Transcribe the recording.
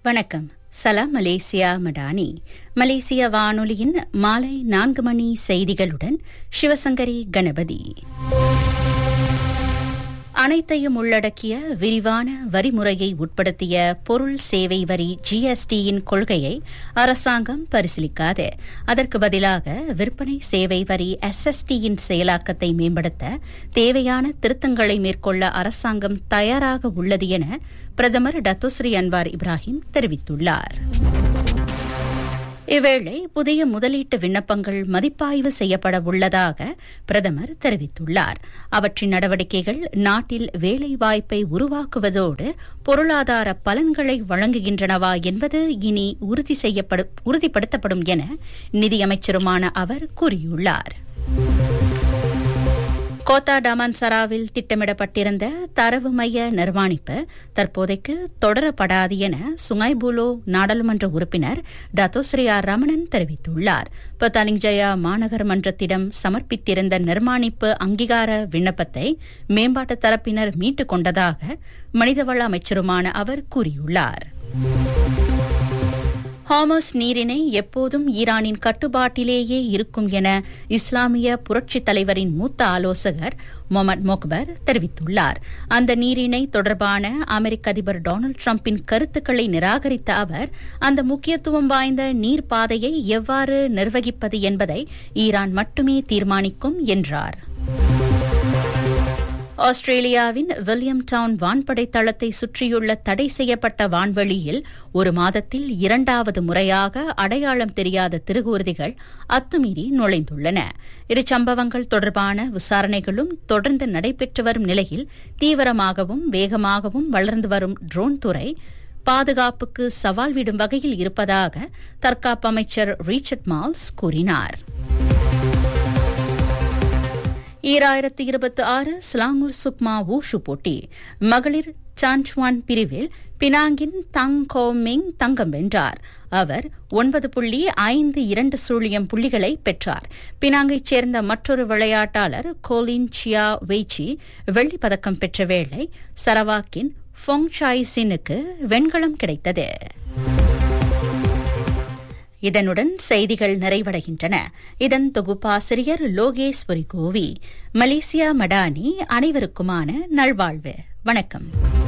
வணக்கம் சலாம் மலேசியா மடானி மலேசிய வானொலியின் மாலை நான்கு மணி செய்திகளுடன் சிவசங்கரி கணபதி அனைத்தையும் உள்ளடக்கிய விரிவான வரிமுறையை உட்படுத்திய பொருள் சேவை வரி ஜிஎஸ்டியின் கொள்கையை அரசாங்கம் பரிசீலிக்காது அதற்கு பதிலாக விற்பனை சேவை வரி எஸ்எஸ்டியின் செயலாக்கத்தை மேம்படுத்த தேவையான திருத்தங்களை மேற்கொள்ள அரசாங்கம் தயாராக உள்ளது என பிரதமர் டத்துஸ்ரீ அன்வார் இப்ராஹிம் தெரிவித்துள்ளார் இவ்வேளை புதிய முதலீட்டு விண்ணப்பங்கள் மதிப்பாய்வு செய்யப்பட உள்ளதாக பிரதமர் தெரிவித்துள்ளார் அவற்றின் நடவடிக்கைகள் நாட்டில் வேலைவாய்ப்பை உருவாக்குவதோடு பொருளாதார பலன்களை வழங்குகின்றனவா என்பது இனி உறுதி செய்யப்படும் உறுதிப்படுத்தப்படும் என நிதியமைச்சருமான அவர் கூறியுள்ளார் கோத்தா டாமன்சராவில் திட்டமிடப்பட்டிருந்த தரவு மைய நிர்மாணிப்பு தற்போதைக்கு தொடரப்படாது என சுங்கைபுலோ நாடாளுமன்ற உறுப்பினர் டத்தோஸ்ரீ ஆர் ரமணன் தெரிவித்துள்ளார் பத்தாலிங்ஜயா மாநகர் மன்றத்திடம் சமர்ப்பித்திருந்த நிர்மாணிப்பு அங்கீகார விண்ணப்பத்தை மேம்பாட்டு தரப்பினர் மீட்டுக் கொண்டதாக மனிதவள அமைச்சருமான அவர் கூறியுள்ளார் ஹாமஸ் நீரிணை எப்போதும் ஈரானின் கட்டுப்பாட்டிலேயே இருக்கும் என இஸ்லாமிய புரட்சித் தலைவரின் மூத்த ஆலோசகர் மொமட் மொக்பர் தெரிவித்துள்ளார் அந்த நீரிணை தொடர்பான அமெரிக்க அதிபர் டொனால்டு டிரம்பின் கருத்துக்களை நிராகரித்த அவர் அந்த முக்கியத்துவம் வாய்ந்த நீர் பாதையை எவ்வாறு நிர்வகிப்பது என்பதை ஈரான் மட்டுமே தீர்மானிக்கும் என்றார் ஆஸ்திரேலியாவின் வில்லியம் டவுன் வான்படை தளத்தை சுற்றியுள்ள தடை செய்யப்பட்ட வான்வெளியில் ஒரு மாதத்தில் இரண்டாவது முறையாக அடையாளம் தெரியாத திருகூர்திகள் அத்துமீறி நுழைந்துள்ளன இரு சம்பவங்கள் தொடர்பான விசாரணைகளும் தொடர்ந்து நடைபெற்று வரும் நிலையில் தீவிரமாகவும் வேகமாகவும் வளர்ந்து வரும் ட்ரோன் துறை பாதுகாப்புக்கு சவால் விடும் வகையில் இருப்பதாக தற்காப்பு அமைச்சர் ரீச்சர்ட் மால்ஸ் கூறினார் ஈராயிரத்து இருபத்தி ஆறு ஸ்லாங்கூர் சுக்மா வூஷு போட்டி மகளிர் சான்ச்வான் பிரிவில் பினாங்கின் தங் கோமிங் தங்கம் வென்றார் அவர் ஒன்பது புள்ளி ஐந்து இரண்டு சூழியம் புள்ளிகளை பெற்றார் பினாங்கைச் சேர்ந்த மற்றொரு விளையாட்டாளர் கோலின் சியா வெய்ச்சி வெள்ளிப் பதக்கம் பெற்ற வேளை சரவாக்கின் ஃபொங் சாய் சினுக்கு வெண்கலம் கிடைத்தது இதனுடன் செய்திகள் நிறைவடைகின்றன இதன் தொகுப்பாசிரியர் லோகேஸ்வரி கோவி மலேசியா மடானி அனைவருக்குமான நல்வாழ்வு வணக்கம்